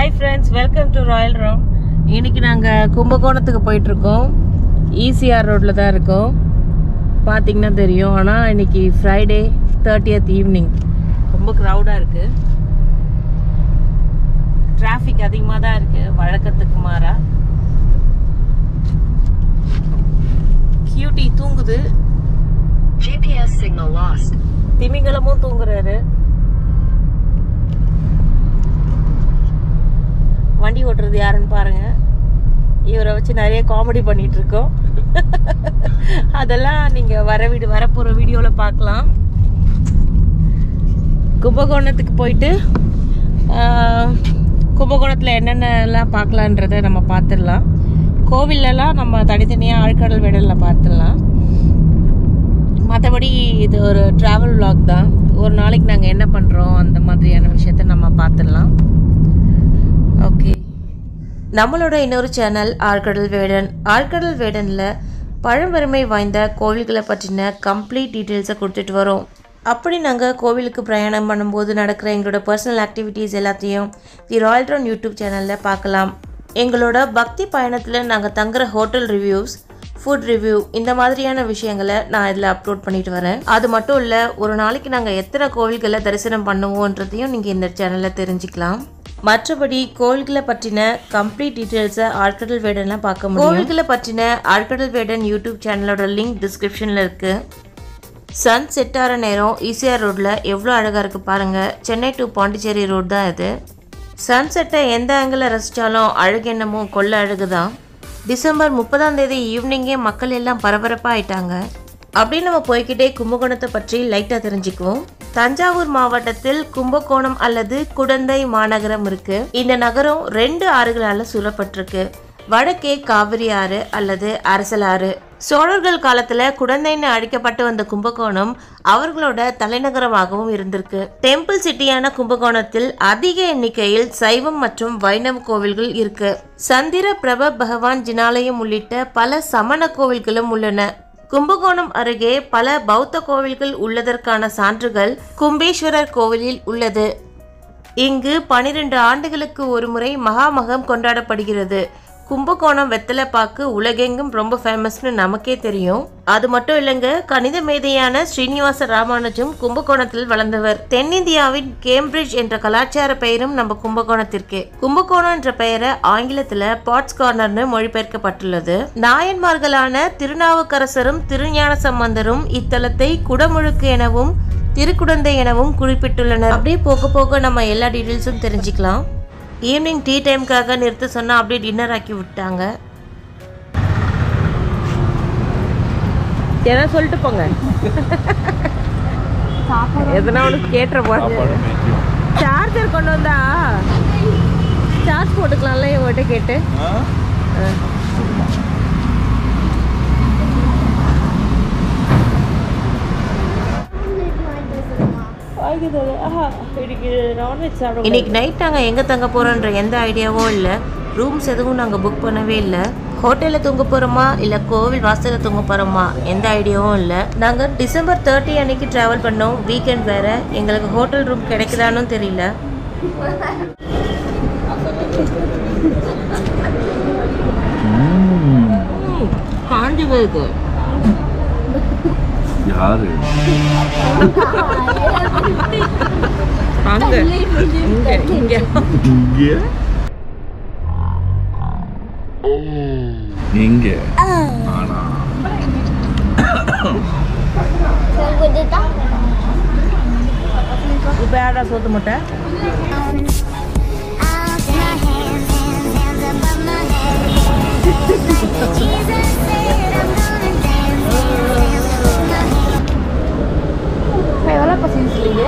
Hi friends welcome to Royal Rome இன்னைக்கு நாங்கள் கும்பகோணத்துக்கு போயிட்டு இருக்கோம் ஈசிஆர் ரோட்டில் தான் இருக்கோம் பார்த்தீங்கன்னா தெரியும் ஆனால் இன்னைக்கு ஃப்ரைடே தேர்ட்டியத் ஈவினிங் ரொம்ப க்ரௌடாக இருக்கு டிராஃபிக் அதிகமாக தான் இருக்கு வழக்கத்துக்கு மாறா கியூட்டி தூங்குது GPS signal lost. திமிங்கலமும் தூங்குறாரு வண்டி ஓட்டுறது யாருன்னு பாருங்க இவரை வச்சு நிறைய காமெடி பண்ணிட்டு இருக்கோம் அதெல்லாம் நீங்க வர வீடு வரப்போற வீடியோல பார்க்கலாம் கும்பகோணத்துக்கு போயிட்டு ஆஹ், கும்பகோணத்துல என்னென்னலாம் பார்க்கலான்றத நம்ம பார்த்துடலாம் கோவில்லலாம் நம்ம தனித்தனியாக ஆழ்கடல் வேடலில் பார்த்துடலாம் மற்றபடி இது ஒரு ட்ராவல் vlog தான் ஒரு நாளைக்கு நாங்கள் என்ன பண்ணுறோம் அந்த மாதிரியான விஷயத்த நம்ம பார்த்துடலாம் ஓகே நம்மளோட இன்னொரு சேனல் ஆழ்கடல் வேடன் ஆழ்கடல் வேடனில் பழம்பெருமை வாய்ந்த கோவில்களை பற்றின கம்ப்ளீட் டீட்டெயில்ஸை கொடுத்துட்டு வரோம் அப்படி நாங்கள் கோவிலுக்கு பிரயாணம் பண்ணும்போது நடக்கிற எங்களோட பர்சனல் ஆக்டிவிட்டீஸ் எல்லாத்தையும் தி ராயல் ட்ரோன் யூடியூப் சேனலில் பார்க்கலாம் எங்களோட பக்தி பயணத்தில் நாங்கள் தங்குற ஹோட்டல் ரிவ்யூஸ் ஃபுட் ரிவ்யூ இந்த மாதிரியான விஷயங்களை நான் இதில் அப்லோட் பண்ணிட்டு வரேன் அது மட்டும் இல்லை ஒரு நாளைக்கு நாங்கள் எத்தனை கோவில்களை தரிசனம் பண்ணுவோன்றதையும் நீங்கள் இந்த சேனலில் தெரிஞ்சுக்கலாம் மற்றபடி கோவில்களை பற்றின கம்ப்ளீட் டீட்டெயில்ஸை ஆழ்கடல் வேடன்லாம் பார்க்க முடியும் கோவில்களை பற்றின ஆழ்கடல் வேடன் யூடியூப் சேனலோட லிங்க் டிஸ்கிரிப்ஷனில் இருக்குது சன் செட் ஆகிற நேரம் ஈசிஆர் ரோட்டில் எவ்வளோ அழகாக இருக்குது பாருங்கள் சென்னை டு பாண்டிச்சேரி ரோடு தான் இது சன் செட்டை எந்த ஆங்கிளில் ரசித்தாலும் அழகெண்ணமும் கொள்ள அழகு தான் டிசம்பர் முப்பதாம் தேதி ஈவினிங்கே மக்கள் எல்லாம் பரபரப்பாக ஆயிட்டாங்க அப்படி நம்ம போய்க்கிட்டே கும்பகோணத்தை பற்றி லைட்டாக தெரிஞ்சுக்குவோம் தஞ்சாவூர் மாவட்டத்தில் கும்பகோணம் அல்லது குடந்தை மாநகரம் இருக்கு இந்த நகரம் ரெண்டு ஆறுகளால் சூழப்பட்டிருக்கு வடக்கே காவிரி ஆறு அல்லது அரசல் ஆறு சோழர்கள் காலத்துல குடந்தைன்னு அழைக்கப்பட்டு வந்த கும்பகோணம் அவர்களோட தலைநகரமாகவும் இருந்திருக்கு டெம்பிள் சிட்டியான கும்பகோணத்தில் அதிக எண்ணிக்கையில் சைவம் மற்றும் வைணவ கோவில்கள் இருக்கு சந்திர பிரப பகவான் ஜினாலயம் உள்ளிட்ட பல சமண கோவில்களும் உள்ளன கும்பகோணம் அருகே பல பௌத்த கோவில்கள் உள்ளதற்கான சான்றுகள் கும்பேஸ்வரர் கோவிலில் உள்ளது இங்கு பனிரெண்டு ஆண்டுகளுக்கு ஒருமுறை மகாமகம் கொண்டாடப்படுகிறது கும்பகோணம் வெத்தலைப்பாக்கு உலகெங்கும் ரொம்ப ஃபேமஸ்னு நமக்கே தெரியும் அது மட்டும் இல்லைங்க கணித மேதையான ஸ்ரீனிவாச ராமானுஜம் கும்பகோணத்தில் வளர்ந்தவர் தென்னிந்தியாவின் கேம்பிரிட்ஜ் என்ற கலாச்சார பெயரும் நம்ம கும்பகோணத்திற்கே கும்பகோணம் என்ற பெயரை ஆங்கிலத்துல பாட்ஸ் கார்னர்னு மொழிபெயர்க்கப்பட்டுள்ளது நாயன்மார்களான திருநாவுக்கரசரும் திருஞான சம்பந்தரும் இத்தலத்தை குடமுழுக்கு எனவும் திருக்குடந்தை எனவும் குறிப்பிட்டுள்ளனர் அப்படியே போக போக நம்ம எல்லா டீட்டெயில்ஸும் தெரிஞ்சுக்கலாம் ஈவினிங் டீ டைம்க்காக நிறுத்த சொன்னால் அப்படியே டின்னர் ஆக்கி விட்டாங்க ஏன்னா சொல்லிட்டு போங்க எதனா ஒன்று கேட்டுற போறாங்க சார்ஜர் கொண்டு வந்தா சார்ஜ் போட்டுக்கலாம்ல இவங்ககிட்ட கேட்டு ஆ. இன்னைக்கு நைட் நாங்கள் எங்கே தங்க போகிறோன்ற எந்த ஐடியாவும் இல்லை ரூம்ஸ் எதுவும் நாங்கள் புக் பண்ணவே இல்லை ஹோட்டலில் தூங்க போகிறோமா இல்லை கோவில் வாசலில் தூங்க போகிறோமா எந்த ஐடியாவும் இல்லை நாங்கள் டிசம்பர் தேர்ட்டி அன்னைக்கு ட்ராவல் பண்ணோம் வீக்கெண்ட் வேறு எங்களுக்கு ஹோட்டல் ரூம் கிடைக்குதானும் தெரியல காஞ்சி போயிருக்கு யாரு அங்க இங்க இங்க இங்க எங்க ஆனா இப்போ யாரா சோத்து முட்டை எவ்வளோ பசங்க சொல்லுங்க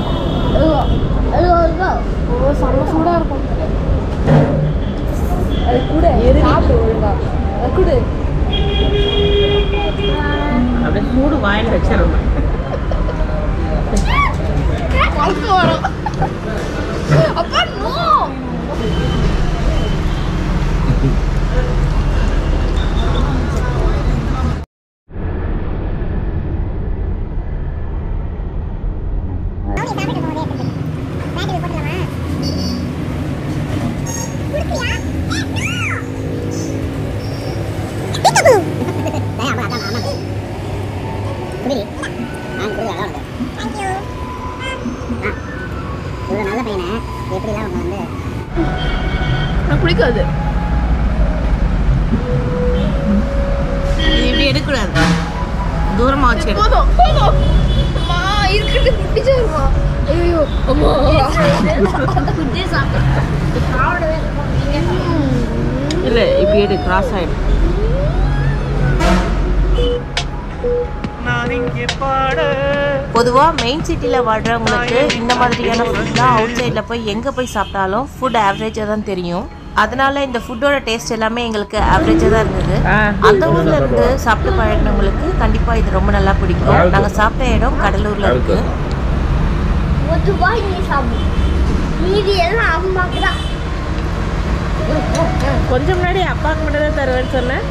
ஓ செம்ம சூடாக இருக்கும் அது கூட சாப்பிடு ஒழுங்கா அது கூட அப்படியே சூடு வாயில் வச்சிடணும் வரும் அப்பா நோ நல்ல பையனை எப்படிலாம் அவங்க வந்து எனக்கு பிடிக்காது இது இப்படி எடுக்கக்கூடாது தூரமாக வச்சு எடு. போதும் போதும் அம்மா இருக்குது பிடிச்சிருமா ஐயோ அம்மா அந்த குட்டே சாப்பிட்டு சாப்பிடவே இல்லை இப்படி எடு கிராஸ் ஆகிடும் பொதுவாக மெயின் சிட்டியில் வாழ்கிறவங்களுக்கு இந்த மாதிரியான ஃபுட் தான் அவுட் சைடில் போய் எங்கே போய் சாப்பிட்டாலும் ஃபுட் ஆவரேஜாக தான் தெரியும் அதனால இந்த ஃபுட்டோட டேஸ்ட் எல்லாமே எங்களுக்கு ஆவரேஜாக தான் இருந்தது அந்த ஊர்ல இருந்து சாப்பிட்டு பழகினவங்களுக்கு கண்டிப்பாக இது ரொம்ப நல்லா பிடிக்கும் நாங்கள் சாப்பிட்ட இடம் கடலூரில் இருக்கு ஒரு வாய் நீ சாப்பிடு மீதி எல்லாம் அம்மாக்கு தான் கொஞ்சம் முன்னாடி அப்பாவுக்கு மட்டும் தான் தருவேன்னு சொன்னேன்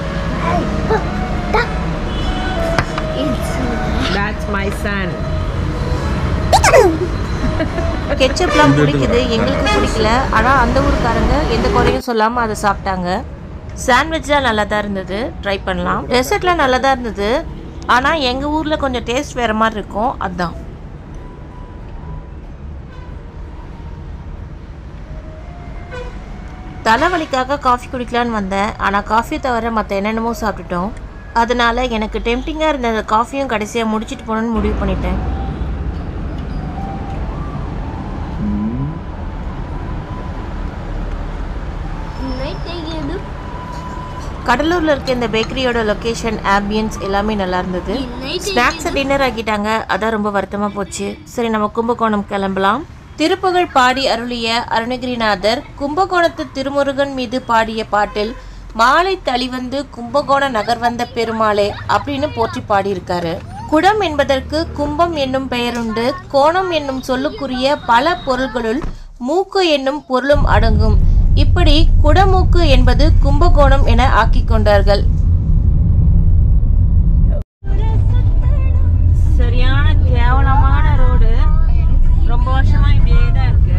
That's my son. கெச்சப்லாம் பிடிக்குது எங்களுக்கு பிடிக்கல ஆனால் அந்த ஊருக்காரங்க எந்த குறையும் சொல்லாமல் அதை சாப்பிட்டாங்க சாண்ட்விச்லாம் நல்லா தான் இருந்தது ட்ரை பண்ணலாம் டெசர்ட்லாம் நல்லா தான் இருந்தது ஆனால் எங்கள் ஊரில் கொஞ்சம் டேஸ்ட் வேறு மாதிரி இருக்கும் அதுதான் தலைவலிக்காக காஃபி குடிக்கலான்னு வந்தேன் ஆனால் காஃபி தவிர மற்ற என்னென்னமோ சாப்பிட்டுட்டோம் அதனால எனக்கு டெம்டிங்காக இருந்த அந்த காஃபியும் கடைசியாக முடிச்சிட்டு போகணுன்னு முடிவு பண்ணிட்டேன் நைட் தெரியுது கடலூரில் இருக்க இந்த பேக்கரியோட லொக்கேஷன் ஆம்பியன்ஸ் எல்லாமே நல்லா இருந்தது ஸ்நாக்ஸை டின்னர் ஆக்கிட்டாங்க அதான் ரொம்ப வருத்தமாக போச்சு சரி நம்ம கும்பகோணம் கிளம்பலாம் திருப்புகழ் பாடி அருளிய அருணகிரிநாதர் கும்பகோணத்து திருமுருகன் மீது பாடிய பாட்டில் மாலை தளிவந்து கும்பகோண நகர் வந்த பெருமாளே அப்படின்னு போற்றி பாடியிருக்காரு குடம் என்பதற்கு கும்பம் என்னும் பெயருண்டு கோணம் என்னும் சொல்லுக்குரிய பல பொருள்களுள் மூக்கு என்னும் பொருளும் அடங்கும் இப்படி குடமூக்கு என்பது கும்பகோணம் என ஆக்கிக் கொண்டார்கள் சரியான கேவலமான ரோடு ரொம்ப வருஷமா இப்படியே தான் இருக்கு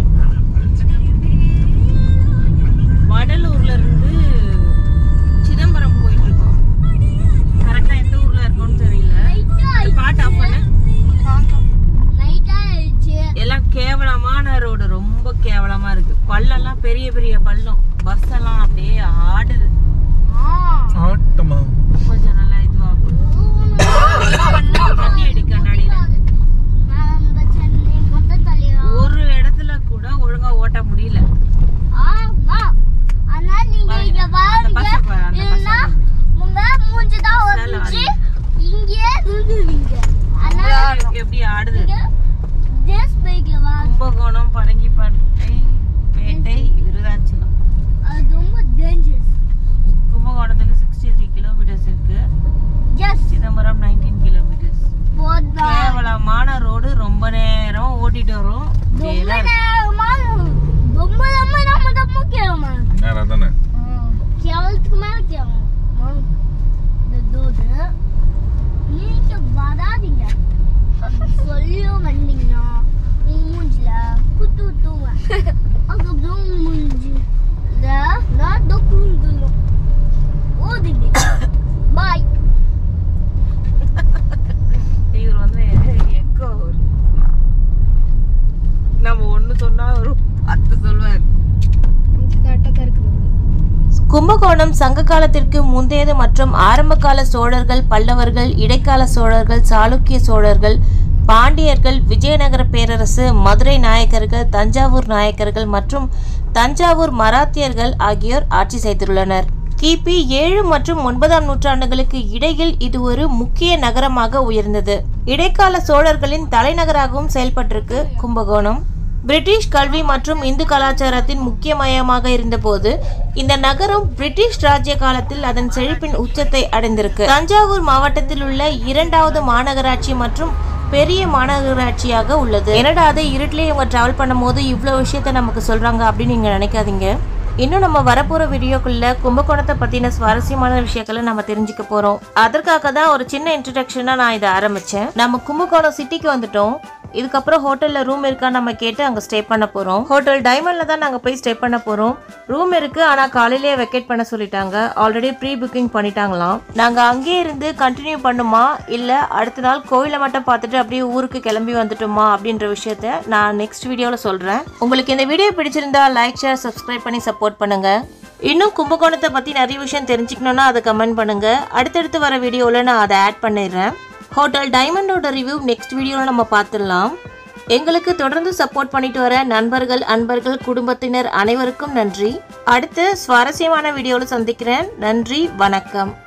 வடலூர்ல இருந்து சிதம்பரம் போயிட்டு இருக்கோம் கரெக்டா எந்த ஊர்ல இருக்கோம்னு தெரியல பாட்டு ஆஃப் பண்ணு நைட் ஆயிடுச்சு எல்லாம் கேவலமான ரோடு ரொம்ப கேவலமா இருக்கு பள்ளம்லாம் பெரிய பெரிய பள்ளம் பஸ் எல்லாம் அப்படியே ஆடுது ஆட்டமா கொஞ்சம் நல்லா இதுவா தண்ணி அடி கண்ணாடியில நம்ம சென்னை மொத்த தலையா ஒரு இடத்துல கூட ஒழுங்கா ஓட்ட முடியல ஆமா ஆனா நீங்க இங்க அந்த பாருங்க பஸ்ஸை பாரு, அந்த இல்லைன்னா உங்க மூஞ்சி தான் பஸ்ஸால வந்துச்சு இங்கே நின்றுவீங்க ஆனா எப்படி ஆடுது ஜேஸ் பைக்ல வா கும்பகோணம் பரங்கிப்பேட்டை பேட்டை விருதாச்சலம் அது ரொம்ப டேஞ்சரஸ் கும்பகோணத்துக்கு சிக்ஸ்டி த்ரீ கிலோமீட்டர்ஸ் இருக்கு ஜஸ்ட் சிதம்பரம் நைன்டீன் கிலோமீட்டர்ஸ் போதா கேவலமான ரோடு ரொம்ப நேரம் ஓட்டிட்டு வரும் ரொம்ப இதே தான் இருக்கு. நேரமா ரொம்ப ரொம்ப நம்ம தப்பு கேவலமா நேரம் தானே கேவலத்துக்கு மேல கேவலம் இந்த தோடு நீங்க வராதீங்க சொல்லியும் வந்தீங்கன்னா உங்க மூஞ்சில குத்து குத்துவேன் அதுக்கப்புறம் உங்க மூஞ்சி நான் தொக்குந்துடும் ஓடுது பாய் இவர் வந்து எக்கோ நம்ம ஒண்ணு சொன்னா ஒரு பத்து சொல்வார் கரெக்டாக இருக்குது கும்பகோணம் சங்க காலத்திற்கு முந்தையது மற்றும் ஆரம்பகால சோழர்கள் பல்லவர்கள் இடைக்கால சோழர்கள் சாளுக்கிய சோழர்கள் பாண்டியர்கள் விஜயநகர பேரரசு மதுரை நாயக்கர்கள் தஞ்சாவூர் நாயக்கர்கள் மற்றும் தஞ்சாவூர் மராத்தியர்கள் ஆகியோர் ஆட்சி செய்துள்ளனர் கிபி ஏழு மற்றும் ஒன்பதாம் நூற்றாண்டுகளுக்கு இடையில் இது ஒரு முக்கிய நகரமாக உயர்ந்தது இடைக்கால சோழர்களின் தலைநகராகவும் செயல்பட்டிருக்கு கும்பகோணம் பிரிட்டிஷ் கல்வி மற்றும் இந்து கலாச்சாரத்தின் முக்கிய மையமாக இருந்தபோது இந்த நகரம் பிரிட்டிஷ் ராஜ்ய காலத்தில் அதன் செழிப்பின் உச்சத்தை அடைந்திருக்கு தஞ்சாவூர் மாவட்டத்தில் உள்ள இரண்டாவது மாநகராட்சி மற்றும் பெரிய மாநகராட்சியாக உள்ளது என்னடா அது இருட்டிலே இவங்க டிராவல் பண்ணும்போது இவ்வளோ விஷயத்த நமக்கு சொல்றாங்க அப்படின்னு நீங்க நினைக்காதீங்க இன்னும் நம்ம வரப்போற வீடியோக்குள்ள கும்பகோணத்தை பத்தின சுவாரஸ்யமான விஷயங்களை நம்ம தெரிஞ்சுக்க போறோம் அதற்காக தான் ஒரு சின்ன இன்ட்ரடக்ஷனா நான் இதை ஆரம்பிச்சேன் நம்ம கும்பகோணம் சிட்டிக்கு வந்துட்டோம் இதுக்கப்புறம் ஹோட்டலில் ரூம் இருக்கா நம்ம கேட்டு அங்கே ஸ்டே பண்ண போகிறோம் ஹோட்டல் டைமண்டில் தான் நாங்கள் போய் ஸ்டே பண்ண போகிறோம் ரூம் இருக்குது ஆனால் காலையிலேயே வெக்கேட் பண்ண சொல்லிட்டாங்க ஆல்ரெடி ப்ரீ புக்கிங் பண்ணிட்டாங்களாம் நாங்கள் அங்கேயே இருந்து கண்டினியூ பண்ணுமா இல்லை அடுத்த நாள் கோயிலை மட்டும் பார்த்துட்டு அப்படியே ஊருக்கு கிளம்பி வந்துட்டோமா அப்படின்ற விஷயத்த நான் நெக்ஸ்ட் வீடியோவில் சொல்கிறேன் உங்களுக்கு இந்த வீடியோ பிடிச்சிருந்தா லைக் ஷேர் சப்ஸ்கிரைப் பண்ணி சப்போர்ட் பண்ணுங்கள் இன்னும் கும்பகோணத்தை பற்றி நிறைய விஷயம் தெரிஞ்சுக்கணுன்னா அதை கமெண்ட் பண்ணுங்கள் அடுத்தடுத்து வர வீடியோவில் நான் அதை ஆட் பண்ணிடுறேன் ஹோட்டல் டைமண்டோட ரிவ்யூ நெக்ஸ்ட் வீடியோவில் நம்ம பார்த்துடலாம் எங்களுக்கு தொடர்ந்து சப்போர்ட் பண்ணிட்டு வர நண்பர்கள் அன்பர்கள் குடும்பத்தினர் அனைவருக்கும் நன்றி அடுத்து சுவாரஸ்யமான வீடியோவில் சந்திக்கிறேன் நன்றி வணக்கம்